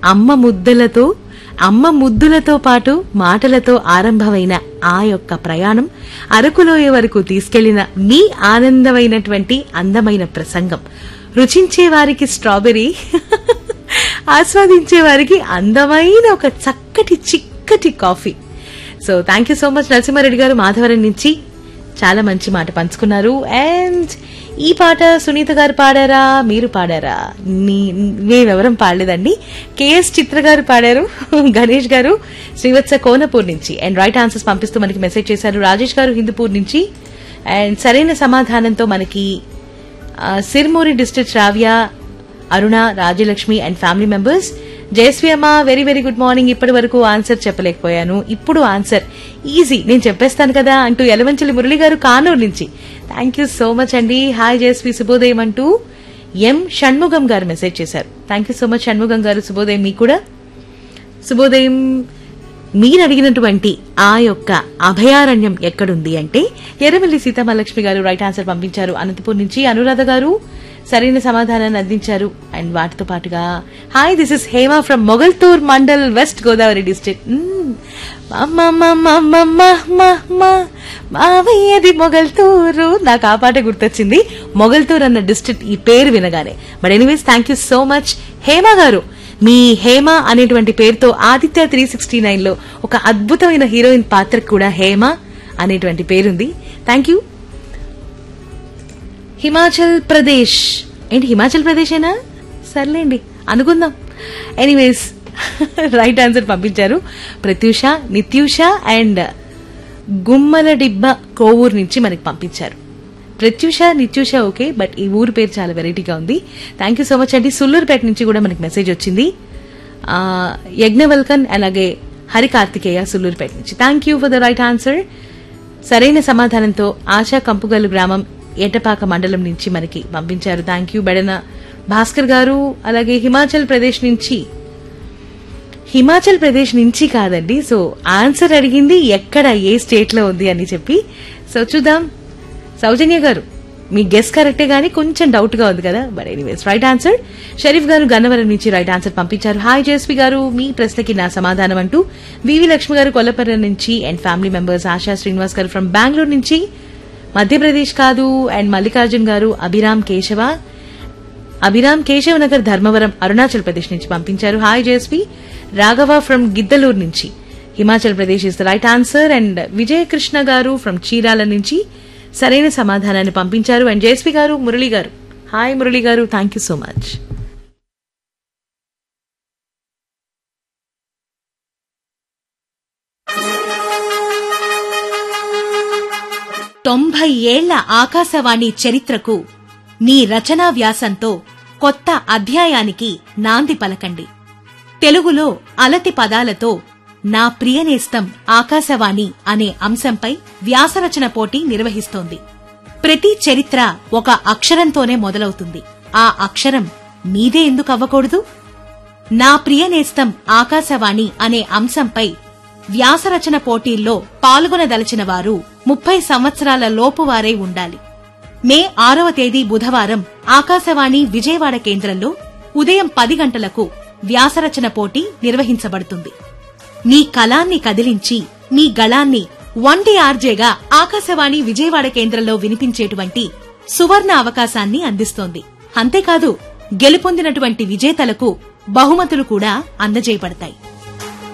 అమ్మ ముద్దలతో అమ్మ ముద్దులతో పాటు మాటలతో ఆరంభమైన ఆ యొక్క ప్రయాణం అరకులోయ వరకు తీసుకెళ్లిన మీ ఆనందమైనటువంటి అందమైన ప్రసంగం రుచించే వారికి స్ట్రాబెర్రీ ఆస్వాదించే వారికి అందమైన ఒక చక్కటి చిక్కటి coffee so thank you so much Narasimha Reddy గారు మాధవరం నుంచి చాలా మంచి మాట పంచుకున్నారు అండ్ ఈ పాట సునీత గారు పాడారా మీరు పాడారా నీ- మేమెవరం పాడలేదండి కేఎస్ చిత్ర గారు పాడారు గణేష్ గారు శ్రీవత్స కోనపూర్ నుంచి అండ్ రైట్ ఆన్సర్స్ పంపిస్తూ మనకి మెసేజ్ చేశారు రాజేష్ గారు హిందూపూర్ నుంచి అండ్ సరైన సమాధానంతో మనకి ఆ, Sirmuri district Ravya Aruna Rajyalakshmi and family members Jayasri అమ్మ వెరీ వెరీ గుడ్ మార్నింగ్ ఇప్పటి వరకు ఆన్సర్ చెప్పలేకపోయాను ఇప్పుడు ఆన్సర్ ఈజీ నేను చెప్పేస్తాను కదా అంటూ ఎలవంచలి మురళి గారు కానూరు నుంచి థ్యాంక్ యూ సో మచ్ అండి హాయ్ జయశ్రీ శుభోదయం అంటూ ఎం షణ్ముగం గారు మెసేజ్ చేశారు thank you so much Shanmugam గారు శుభోదయం మీకు కూడా శుభోదయం మీరు అడిగినటువంటి ఆ యొక్క అభయారణ్యం ఎక్కడుంది అంటే ఎర్రవల్లి సీతామహాలక్ష్మి గారు రైట్ ఆన్సర్ పంపించారు అనంతపూర్ నుంచి అనురాధ గారు సరైన సమాధానాన్ని అందించారు అండ్ వాటితో పాటుగా hi this is Hema from Mogalthur mandal west Godavari district మావయ్యది మొగల్తూరు నాకు ఆ పాట గుర్తొచ్చింది మొగల్తూర్ అన్న డిస్ట్రిక్ట్ ఈ పేరు వినగానే but anyways thank you so much Hema గారు మీ హేమ అనేటువంటి పేరుతో ఆదిత్య త్రీ సిక్స్టీ నైన్ లో ఒక అద్భుతమైన హీరోయిన్ పాత్రకు కూడా హేమ అనేటువంటి పేరుంది థ్యాంక్ యూ హిమాచల్ ప్రదేశ్ ఏంటి హిమాచల్ ప్రదేశేనా సర్లేండి అనుకుందాం ఎనీవేస్ రైట్ ఆన్సర్ పంపించారు ప్రత్యూష నిత్యూష అండ్ గుమ్మల డిబ్బ కోవూరు నుంచి మనకి పంపించారు ప్రత్యూష నిత్యూష ఓకే బట్ ఈ ఊరు పేరు చాలా వెరైటీగా ఉంది థ్యాంక్ యూ సో మచ్ అండి సుల్లూరుపేట నుంచి కూడా మనకి మెసేజ్ వచ్చింది ఆ, యజ్ఞవల్కన్ అలాగే హరి కార్తికేయ సుల్లూరుపేట నుంచి thank you for the right answer సరైన సమాధానంతో ఆశా కంపుగల్లు గ్రామం ఏటపాక మండలం నుంచి మనకి పంపించారు థ్యాంక్ యూ బెడన భాస్కర్ గారు అలాగే హిమాచల్ ప్రదేశ్ నుంచి హిమాచల్ ప్రదేశ్ నుంచి కాదండి సో ఆన్సర్ అడిగింది ఎక్కడ ఏ స్టేట్ లో ఉంది అని చెప్పి సో చూద్దాం సౌజన్య గారు మీ గెస్ కరెక్టే గానీ కొంచెం డౌట్ గా ఉంది కదా but anyways right answer Sharif గారు గన్నవరం నుంచి రైట్ ఆన్సర్ పంపించారు హాయ్ జేస్వి గారు మీ ప్రశ్నకి నా సమాధానం అంటూ వివి లక్ష్మి గారు కొల్లపర్ర నుంచి and family members Asha Srinivas గారు ఫ్రమ్ బెంగళూరు నుంచి మధ్యప్రదేశ్ కాదు అండ్ మల్లికార్జున్ గారు అభిరామ్ కేశవ అభిరామ్ కేశవ్ నగర్ ధర్మవరం అరుణాచల్ ప్రదేశ్ నుంచి పంపించారు హాయ్ జేస్వి రాఘవ ఫ్రమ్ గిద్దలూరు నుంచి Himachal Pradesh is the right answer and Vijaya Krishna గారు ఫ్రమ్ చీరాల నుంచి సరైన సమాధానాన్ని పంపించారు అండ్ జేస్వి గారు మురళి గారు హాయ్ మురళి గారు థ్యాంక్ యూ సో మచ్ తొంభై ఏళ్ల ఆకాశవాణి చరిత్రకు మీ రచనా వ్యాసంతో కొత్త అధ్యాయానికి నాంది పలకండి తెలుగులో అలతి పదాలతో నా ప్రియనేస్తం ఆకాశవాణి అనే అంశంపై వ్యాసరచన పోటీ నిర్వహిస్తోంది ప్రతి చరిత్ర ఒక అక్షరంతోనే మొదలవుతుంది ఆ అక్షరం మీదే ఎందుకు అవ్వకూడదు నా ప్రియనేస్తం ఆకాశవాణి అనే అంశంపై వ్యాసరచన పోటీల్లో పాల్గొనదలిచిన వారు ముప్పై సంవత్సరాల లోపువారై ఉండాలి మే ఆరవ తేదీ బుధవారం ఆకాశవాణి విజయవాడ కేంద్రంలో ఉదయం పది గంటలకు వ్యాసరచన పోటీ నిర్వహించబడుతుంది మీ కళాన్ని కదిలించి మీ గళాన్ని వన్టీ ఆర్జేగా ఆకాశవాణి విజయవాడ కేంద్రంలో వినిపించేటువంటి సువర్ణ అవకాశాన్ని అందిస్తోంది అంతేకాదు గెలుపొందినటువంటి విజేతలకు బహుమతులు కూడా అందజేయబడతాయి